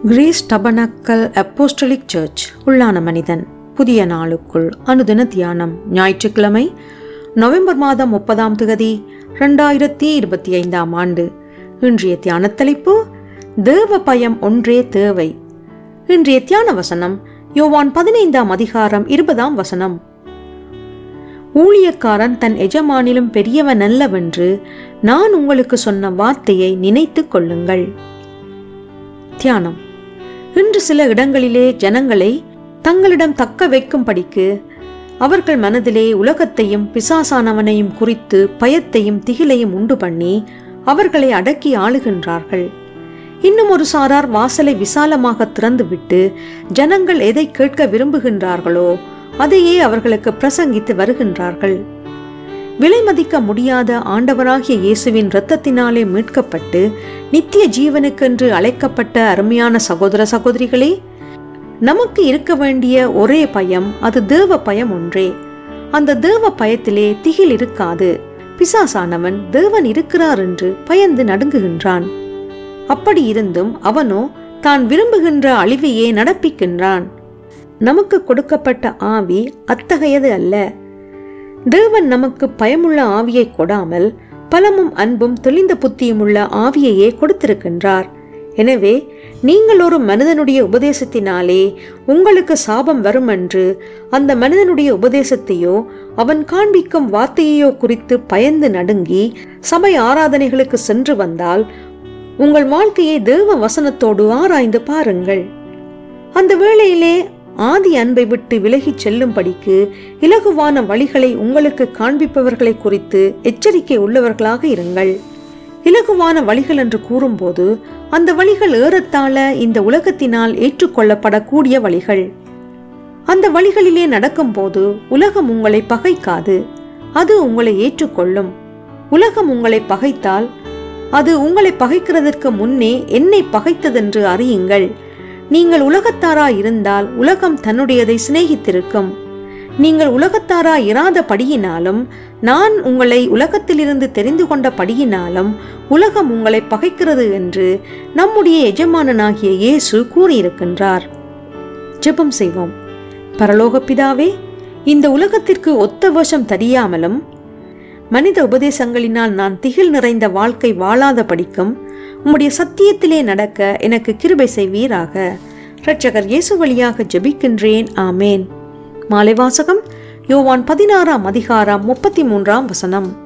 grace tabernacle apostolic search உள்ளான மனிதன் புதிய நாளுக்குள் அனுதின தியானம் ஞாயிற்றுக்கிழமை நவம்பர் மாதம் முப்பதாம் திகதி ரெண்டாயிரத்தி இருபத்தி ஐந்தாம் ஆண்டு இன்றைய தியான தலைப்பு தேவ பயம் ஒன்றே தேவை இன்றைய தியான வசனம் யோவான் பதினைந்தாம் அதிகாரம் இருபதாம் வசனம் ஊழியக்காரன் தன் எஜமானிலும் பெரியவன் அல்லவென்று நான் உங்களுக்கு சொன்ன வார்த்தையை நினைத்துக் கொள்ளுங்கள் தியானம் இன்று சில இடங்களிலே ஜனங்களை தங்களிடம் தக்க வைக்கும்படிக்கு அவர்கள் மனதிலே உலகத்தையும் பிசாசானவனையும் குறித்து பயத்தையும் திகிலையும் உண்டு பண்ணி அவர்களை அடக்கி ஆளுகின்றார்கள் இன்னும் ஒரு சாரார் வாசலை விசாலமாக திறந்துவிட்டு ஜனங்கள் எதை கேட்க விரும்புகின்றார்களோ அதையே அவர்களுக்கு பிரசங்கித்து வருகின்றார்கள் விலை மதிக்க முடியாத ஆண்டவராகிய இயேசுவின் இரத்தத்தினாலே மீட்கப்பட்டு நித்திய ஜீவனுக்கென்று அழைக்கப்பட்ட அருமையான சகோதர சகோதரிகளே நமக்கு இருக்க வேண்டிய ஒரே பயம் அது தேவ பயம் ஒன்றே அந்த தேவ பயத்திலே திகில் இருக்காது பிசாசானவன் தேவன் இருக்கிறார் என்று பயந்து நடுங்குகின்றான் அப்படி இருந்தும் அவனோ தான் விரும்புகின்ற அழிவையே நடப்பிக்கின்றான் நமக்கு கொடுக்கப்பட்ட ஆவி அத்தகையது அல்ல தேவன் நமக்கு பயமுள்ள ஆவியை கொடாமல் பலமும் அன்பும் தெளிந்த புத்தியும் உள்ள ஆவியையே கொடுத்திருக்கின்றார் எனவே நீங்கள் ஒரு மனிதனுடைய உபதேசத்தினாலே உங்களுக்கு சாபம் வரும் என்று அந்த மனிதனுடைய உபதேசத்தையோ அவன் காண்பிக்கும் வார்த்தையையோ குறித்து பயந்து நடுங்கி சபை ஆராதனைகளுக்கு சென்று வந்தால் உங்கள் வாழ்க்கையை தேவ வசனத்தோடு ஆராய்ந்து பாருங்கள் அந்த வேளையிலே ஆதி அன்பை விட்டு விலகிச் செல்லும்படிக்கு இலகுவான வழிகளை உங்களுக்கு காண்பிப்பவர்களை குறித்து எச்சரிக்கை உள்ளவர்களாக இருங்கள் இலகுவான வழிகள் என்று கூறும்போது அந்த வழிகள் ஏறத்தாழ இந்த உலகத்தினால் ஏற்றுக்கொள்ளப்படக்கூடிய வழிகள் அந்த வழிகளிலே நடக்கும்போது உலகம் உங்களை பகைக்காது அது உங்களை ஏற்றுக்கொள்ளும் உலகம் உங்களை பகைத்தால் அது உங்களை பகைக்கிறதற்கு முன்னே என்னை பகைத்ததென்று அறியுங்கள் நீங்கள் உலகத்தாரா இருந்தால் உலகம் தன்னுடையதை சிநேகித்திருக்கும் நீங்கள் உலகத்தாரா இராத படியினாலும் நான் உங்களை உலகத்திலிருந்து தெரிந்து கொண்ட படியினாலும் உலகம் உங்களை பகைக்கிறது என்று நம்முடைய எஜமானனாகிய இயேசு கூறியிருக்கின்றார் ஜெபம் செய்வோம் பரலோக பிதாவே இந்த உலகத்திற்கு ஒத்த வசம் தெரியாமலும் மனித உபதேசங்களினால் நான் திகில் நிறைந்த வாழ்க்கை வாழாத படிக்கும் உம்முடைய சத்தியத்திலே நடக்க எனக்கு கிருபை செய்வீராக இரட்சகர் இயேசு வழியாக ஜெபிக்கின்றேன் ஆமேன் மாலை வாசகம் யோவான் பதினாறாம் அதிகாரம் முப்பத்தி மூன்றாம் வசனம்